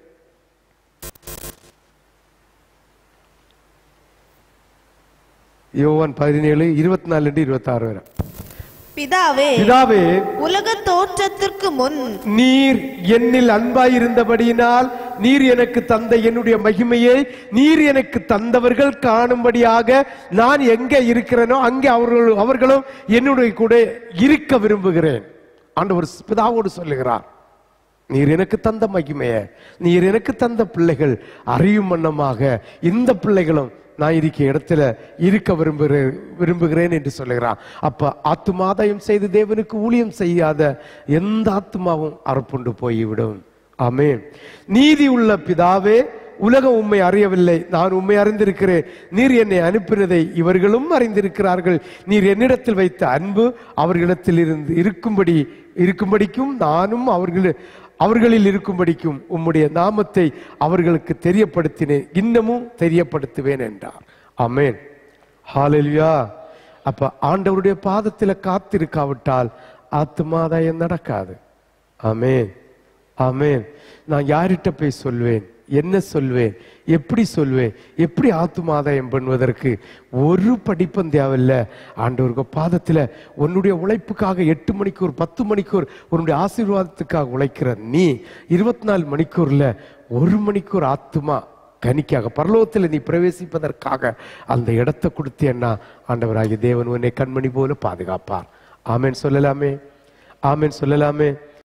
யோவான் பதினேழு இருபத்தி நாலு இருபத்தி ஆறு வரை பிதாவே பிதாவே உலக தோற்றத்திற்கு முன் நீர் என்னில் அன்பாயிருந்தபடியினால் நீர் எனக்கு தந்த என்னுடைய மகிமையை நீர் எனக்கு தந்தவர்கள் காணும்படியாக நான் எங்கே இருக்கிறேனோ அங்கே அவர்கள் அவர்களும் என்னுடைய கூட இருக்க விரும்புகிறேன் ஆண்டவர் பிதாவோடு சொல்லுகிறார் நீர் எனக்கு தந்த மகிமைய நீர் எனக்கு தந்த பிள்ளைகள் அறியும் வண்ணமாக இந்த பிள்ளைகளும் நான் இருக்க இடத்துல இருக்க விரும்புகிறேன் விரும்புகிறேன் என்று சொல்லுகிறான் அப்ப ஆத்துமாதாயம் செய்து தேவனுக்கு ஊழியம் செய்யாத எந்த ஆத்மாவும் அறுப்புண்டு போய்விடும் ஆமென் நீதி உள்ள பிதாவே உலகம் உண்மை அறியவில்லை நான் உண்மை அறிந்திருக்கிறேன் நீர் என்னை அனுப்பினதை இவர்களும் அறிந்திருக்கிறார்கள் நீர் என்னிடத்தில் வைத்த அன்பு அவர்களிடத்தில் இருந்து இருக்கும்படி இருக்கும்படிக்கும் நானும் அவர்கள் அவர்களில் இருக்கும்படிக்கும் உம்முடைய நாமத்தை அவர்களுக்கு தெரியப்படுத்தினேன் இன்னமும் தெரியப்படுத்துவேன் என்றார் ஆமென் ஹalleluya அப்ப ஆண்டவருடைய பாதத்தில் காத்திருக்காவிட்டால் ஆத்துமாதாயம் நடக்காது ஆமென் ஆமென் நான் யார்கிட்ட போய் சொல்வேன் என்ன சொல்வேன் எப்படி சொல்வேன் எப்படி ஆத்துமாதாயம் பண்ணுவதற்கு ஒரு படிப்பும் தேவையில்ல ஆண்டவருக்கு பாதத்துல உன்னுடைய உழைப்புக்காக எட்டு மணிக்கூர் பத்து மணிக்கூர் உன்னுடைய ஆசீர்வாதத்துக்காக உழைக்கிற நீ இருபத்தி நாலு மணிக்கூர்ல ஒரு மணிக்கூர் ஆத்துமா கனிக்காக பரலோகத்தில் நீ பிரவேசிப்பதற்காக அந்த இடத்தை கொடுத்தேன்னா ஆண்டவராகிய தேவன் உன்னை கண்மணி போல பாதுகாப்பார் ஆமென் சொல்லலாமே ஆமென் சொல்லலாமே